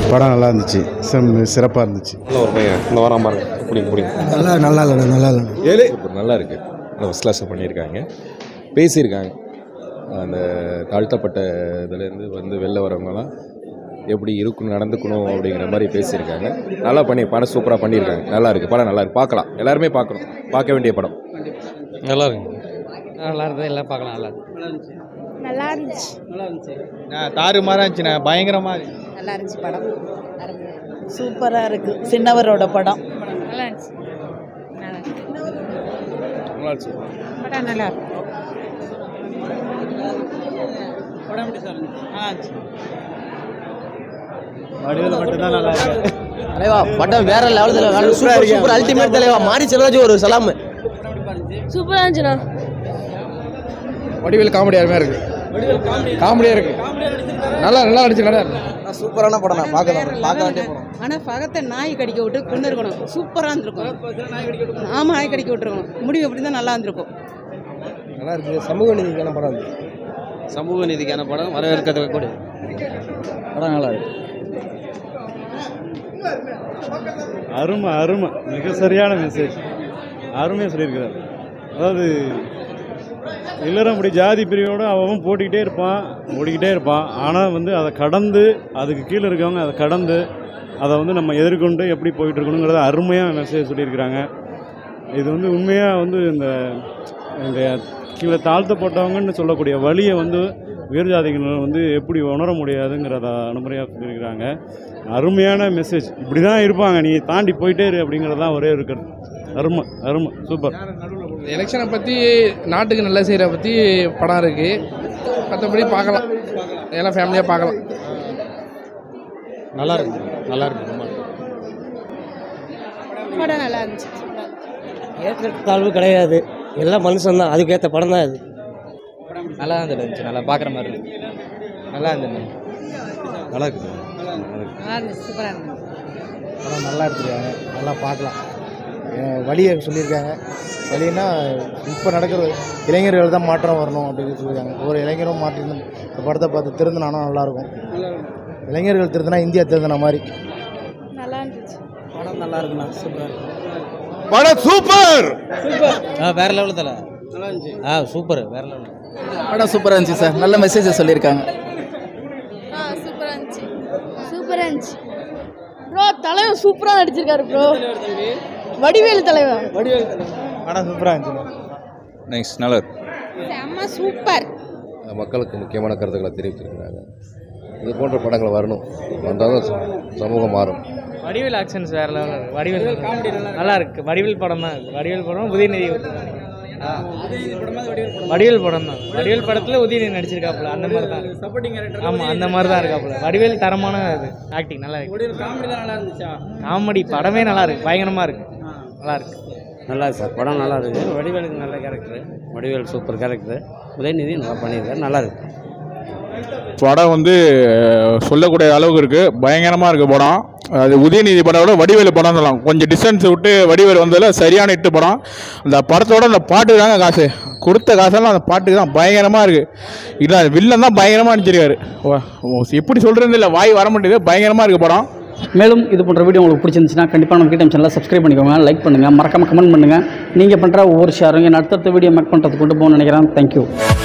படம் நல்லா இருந்துச்சு சிறப்பாக இருந்துச்சு நல்ல ஒரு பையன் இந்த வாரம் பாருங்க பிடிக்கும் பிடிக்கும் நல்லா நல்லா இல்லை நல்லா இல்லை சூப்பர் நல்லா இருக்கு நல்லா ஃபஸ்ட் கிளாஸாக பண்ணியிருக்காங்க பேசியிருக்காங்க அந்த தாழ்த்தப்பட்ட இதுலேருந்து வந்து வெளில வரவங்கலாம் எப்படி இருக்கணும் நடந்துக்கணும் அப்படிங்கிற மாதிரி பேசியிருக்காங்க நல்லா பண்ணி படம் சூப்பராக பண்ணியிருக்காங்க நல்லா இருக்கு படம் நல்லா இருக்கு பார்க்கலாம் எல்லாருமே பார்க்கணும் பார்க்க வேண்டிய படம் நல்லா இருக்கு நல்லா இருக்குது எல்லாம் பார்க்கலாம் நல்லா இருக்கு நல்லா இருந்துச்சு நல்லா இருந்துச்சு தாறு மாதிரி இருந்துச்சுண்ணே பயங்கரமாக இருந்துச்சு நல்லா இருந்துச்சு படம் சூப்பராக இருக்கு சின்னவரோட படம் நல்லா இருந்துச்சு நல்லா இருந்துச்சு படம் நல்லா இருக்கு படம் எப்படி சார் இருந்துச்சு நல்லா இருந்துச்சு வடிவில் மட்டும்தான் நல்லா இருக்கு தலைவா படம் வேற லெவலில் வேற சூப்பர் சூப்பர் அல்டிமேட் தலைவா மாரி செல்வராஜ் ஒரு சலாம் சூப்பராக இருந்துச்சுண்ணா வடிவில் காமெடி அருமையாக இருக்கு காமெடியாக இருக்கு நல்லா நல்லா அடிச்சு நல்லா இருக்கு சூப்பரான படம் நான் பார்க்கலாம் பார்க்க வேண்டிய படம் ஆனால் பகத்தை நாய் கடிக்க விட்டு கொண்டு இருக்கணும் சூப்பராக இருந்திருக்கும் ஆமாம் நாய் கடிக்க விட்டுருக்கணும் முடிவு எப்படி தான் நல்லா இருந்திருக்கும் நல்லா இருக்கு சமூக நீதிக்கான படம் அது சமூக நீதிக்கான படம் வரவேற்கிறது கூட படம் நல்லா இருக்கு அருமை அருமை மிக சரியான மெசேஜ் அருமையாக சொல்லியிருக்கிறார் அதாவது எல்லாரும் அப்படி ஜாதி பிரிவோடு அவன் போட்டிக்கிட்டே இருப்பான் ஓடிக்கிட்டே இருப்பான் ஆனால் வந்து அதை கடந்து அதுக்கு கீழே இருக்கவங்க அதை கடந்து அதை வந்து நம்ம எதிர்கொண்டு எப்படி போயிட்டு இருக்கணுங்கிறத அருமையாக மெசேஜ் சொல்லியிருக்கிறாங்க இது வந்து உண்மையாக வந்து இந்த இந்த கீழே தாழ்த்தப்பட்டவங்கன்னு சொல்லக்கூடிய வழியை வந்து உயர் ஜாதிகள் வந்து எப்படி உணர முடியாதுங்கிறத அனுமதியாக சொல்லியிருக்கிறாங்க அருமையான மெசேஜ் இப்படி தான் இருப்பாங்க நீ தாண்டி போயிட்டே இரு அப்படிங்கிறது தான் ஒரே இருக்கிறது அருமை அருமை சூப்பர் எலெக்ஷனை பற்றி நாட்டுக்கு நல்ல செய்கிற பற்றி படம் இருக்குது மற்றபடி பார்க்கலாம் எல்லாம் ஃபேமிலியாக பார்க்கலாம் நல்லா இருக்கு நல்லா இருக்கு ரொம்ப படம் நல்லா இருந்துச்சு ஏற்றத்தாழ்வு கிடையாது எல்லாம் மனுஷன் தான் அதுக்கேற்ற படம் தான் இது நல்லா தான் இருந்துச்சு நல்லா பார்க்குற மாதிரி இருக்கு நல்லா இருந்தது நல்லா இருக்கு நல்லா இருந்துச்சு சூப்பராக இருந்துச்சு படம் நல்லா எடுத்துருக்காங்க நல்லா பார்க்கலாம் அஹ் வழியை சொல்லியிருக்காங்க வழின்னா இப்போ நடக்கிற இளைஞர்கள் தான் மாற்றம் வரணும் அப்படின்னு சொல்லியிருக்காங்க ஒரு இளைஞரும் மாற்றி இந்த படத்தை பார்த்து திருந்தினானா நல்லாயிருக்கும் இளைஞர்கள் திருந்தினா இந்தியா திருந்தின மாதிரி நல்லா இருந்துச்சு படம் நல்லா இருக்குண்ணா சூப்பராக இருக்கு படம் சூப்பர் ஆ வேற லெவலில் தலை ஆ சூப்பர் வேற லெவலில் படம் சூப்பராக இருந்துச்சு சார் நல்ல மெசேஜை சொல்லியிருக்காங்க ஆ சூப்பராக இருந்துச்சு சூப்பராக இருந்துச்சு ப்ரோ தலைவன் சூப்பராக நடிச்சிருக்காரு ப்ரோ வடிவேலு தலைவன் படம் சூப்பராக இருந்துச்சு நைஸ் நல்லா இருக்கு செம்ம சூப்பர் மக்களுக்கு முக்கியமான கருத்துக்களை தெரிவிச்சிருக்கிறாங்க இது போன்ற படங்கள் வரணும் வந்தால் தான் சமூகம் மாறும் வடிவேல் ஆக்ஷன்ஸ் வேற லெவலில் இருக்கு வடிவேல் நல்லா இருக்கு வடிவேல் படம் தான் இது. வடிவேல் படம் உதயநிதி ஆ. வடிவேல் படம் தான் வடிவேல் படத்தில் உதயநிதி நடிச்சிருக்காப்புல அந்த மாதிரி தான் சப்போர்ட்டிங் ஆமாம் அந்த மாதிரி தான் இருக்காப்புல வடிவேல் தரமான இது ஆக்டிங் நல்லா இருக்கு காமெடி தான் நல்லா இருந்துச்சா காமெடி படமே நல்லா இருக்கு பயங்கரமாக இருக்கு நல்லா இருக்கு நல்லா இருக்கு சார் படம் நல்லா இருக்கு வடிவேலுக்கு நல்ல character Vadivel super character Udhayanidhi நல்லா பண்ணியிருக்காரு நல்லா இருக்கு படம் வந்து சொல்லக்கூடிய அளவுக்கு இருக்குது பயங்கரமாக இருக்குது படம் அது உதயநிதி படம் விட வடிவேலு படம் சொல்லலாம் கொஞ்சம் டிஸ்டன்ஸ் விட்டு வடிவேலு வந்ததில் சரியான இட்டு படம் அந்த படத்தோட அந்த பாட்டுக்கு தாங்க காசு கொடுத்த காசெல்லாம் அந்த பாட்டுக்கு தான் பயங்கரமாக இருக்குது இல்லை வில்லன் தான் பயங்கரமாக நடிச்சிருக்காரு ஓ, ஓ, எப்படி சொல்கிறது இல்லை வாய் வர மாட்டேங்குது பயங்கரமாக இருக்குது படம் மேலும் இது போன்ற வீடியோ உங்களுக்கு பிடிச்சிருந்துச்சுன்னா கண்டிப்பாக நம்ம கிட்ட சேனலை சப்ஸ்கிரைப் பண்ணிக்கோங்க லைக் பண்ணுங்கள் மறக்காமல் கமெண்ட் பண்ணுங்கள் நீங்கள் பண்ணுற ஒவ்வொரு ஷேரும் என் அடுத்தடுத்த வீடியோ மேக் பண்ணுறதுக்கு கொண்டு போகணும்னு நினைக்கிறேன் தேங்க்யூ